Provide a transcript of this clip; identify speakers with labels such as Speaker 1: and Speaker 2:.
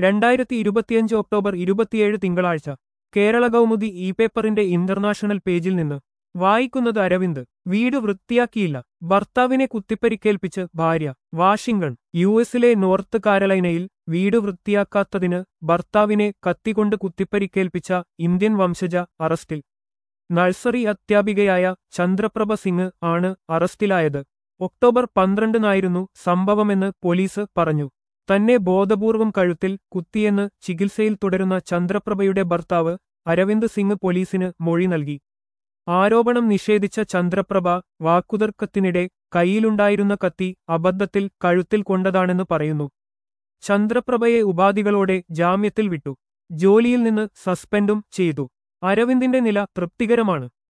Speaker 1: രണ്ടായിരത്തി ഇരുപത്തിയഞ്ച് ഒക്ടോബർ ഇരുപത്തിയേഴ് തിങ്കളാഴ്ച കേരള കൗമുദി ഇ പേപ്പറിന്റെ ഇന്റർനാഷണൽ പേജിൽ നിന്ന് വായിക്കുന്നത് അരവിന്ദ് വീട് വൃത്തിയാക്കിയില്ല ഭർത്താവിനെ കുത്തിപ്പരിക്കേൽപ്പിച്ച് ഭാര്യ വാഷിംഗ്ടൺ യു എസിലെ നോർത്ത് കാരലൈനയിൽ വീട് വൃത്തിയാക്കാത്തതിന് ഭർത്താവിനെ കത്തികൊണ്ട് കുത്തിപ്പരിക്കേൽപ്പിച്ച ഇന്ത്യൻ വംശജ അറസ്റ്റിൽ നഴ്സറി അധ്യാപികയായ ചന്ദ്രപ്രഭ സിംഗ് ആണ് അറസ്റ്റിലായത് ഒക്ടോബർ പന്ത്രണ്ടിനായിരുന്നു സംഭവമെന്ന് പോലീസ് പറഞ്ഞു തന്നെ ബോധപൂർവം കഴുത്തിൽ കുത്തിയെന്ന് ചികിത്സയിൽ തുടരുന്ന ചന്ദ്രപ്രഭയുടെ ഭർത്താവ് അരവിന്ദ് സിംഗ് പോലീസിന് മൊഴി നൽകി ആരോപണം നിഷേധിച്ച ചന്ദ്രപ്രഭ വാക്കുതർക്കത്തിനിടെ കയ്യിലുണ്ടായിരുന്ന കത്തി അബദ്ധത്തിൽ കഴുത്തിൽ കൊണ്ടതാണെന്ന് പറയുന്നു ചന്ദ്രപ്രഭയെ ഉപാധികളോടെ ജാമ്യത്തിൽ വിട്ടു ജോലിയിൽ നിന്ന് സസ്പെൻഡും ചെയ്തു അരവിന്ദിന്റെ നില തൃപ്തികരമാണ്